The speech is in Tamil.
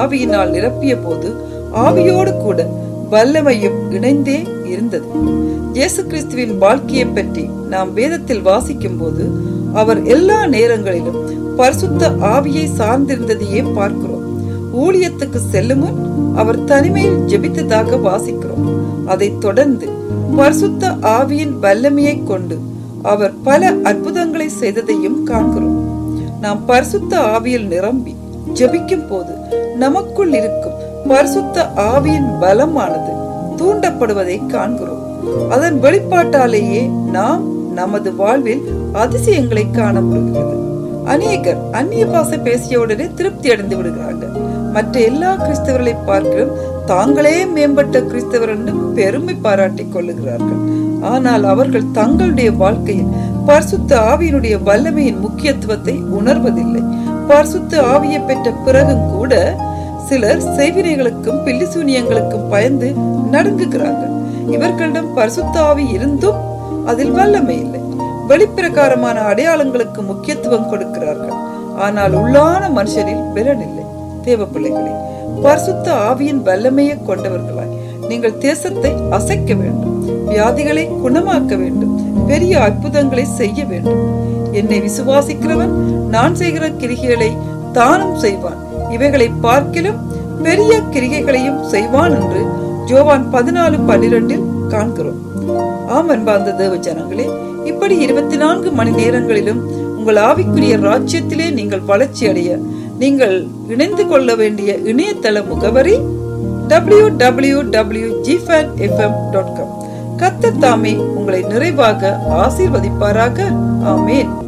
ஆவியினால் நிரப்பிய போது ஆவியோடு கூட வல்லமையும் இணைந்தே இருந்தது இயேசு கிறிஸ்துவின் வாழ்க்கையை பற்றி நாம் வேதத்தில் வாசிக்கும் போது அவர் எல்லா நேரங்களிலும் பரிசுத்த ஆவியை சார்ந்திருந்ததையே பார்க்கிறோம் ஊழியத்துக்கு செல்லும் முன் அவர் தனிமையில் ஜெபித்ததாக வாசிக்கிறோம் அதைத் தொடர்ந்து பரிசுத்த ஆவியின் வல்லமையை கொண்டு அவர் பல அற்புதங்களை செய்ததையும் காண்கிறோம் நாம் பரிசுத்த ஆவியில் நிரம்பி ஜெபிக்கும் போது நமக்குள் இருக்கும் பரிசுத்த ஆவியின் பலமானது தூண்டப்படுவதை காண்கிறோம் அதன் வெளிப்பாட்டாலேயே நாம் நமது வாழ்வில் அதிசயங்களை காண முடிகிறது அநேகர் அந்நிய பாசை பேசிய உடனே திருப்தி அடைந்து விடுகிறார்கள் மற்ற எல்லா கிறிஸ்தவர்களை பார்க்கிறோம் தாங்களே மேம்பட்ட கிறிஸ்தவர் என்று பெருமை பாராட்டிக் கொள்ளுகிறார்கள் ஆனால் அவர்கள் தங்களுடைய வாழ்க்கையில் பரிசுத்த ஆவியினுடைய வல்லமையின் முக்கியத்துவத்தை உணர்வதில்லை பரிசுத்த ஆவியை பெற்ற பிறகும் கூட சிலர் செய்வினைகளுக்கும் பில்லிசூனியங்களுக்கும் பயந்து நடுங்குகிறார்கள் இவர்களிடம் பரிசுத்த ஆவி இருந்தும் அதில் வல்லமை இல்லை வெளிப்பிரகாரமான அடையாளங்களுக்கு முக்கியத்துவம் கொடுக்கிறார்கள் ஆனால் உள்ளான மனுஷரில் பலன் இல்லை தேவ பிள்ளைகளே பரிசுத்த ஆவியின் வல்லமையை கொண்டவர்களாய் நீங்கள் தேசத்தை அசைக்க வேண்டும் வியாதிகளை குணமாக்க வேண்டும் பெரிய அற்புதங்களை செய்ய வேண்டும் என்னை விசுவாசிக்கிறவன் நான் செய்கிற கிரிகைகளை தானும் செய்வான் இவைகளை பார்க்கிலும் பெரிய கிரிகைகளையும் செய்வான் என்று ஜோவான் பதினாலு பன்னிரெண்டில் காண்கிறோம் ஆம் அன்பார்ந்த தேவ ஜனங்களே இப்படி இருபத்தி நான்கு மணி நேரங்களிலும் உங்கள் ஆவிக்குரிய ராஜ்யத்திலே நீங்கள் வளர்ச்சி அடைய நீங்கள் இணைந்து கொள்ள வேண்டிய இணையதள முகவரி W W W jifan FM dot com Qatar தாமே உங்களை நிறைவாக ஆசீர்வதிப்பாராக ஆமேன்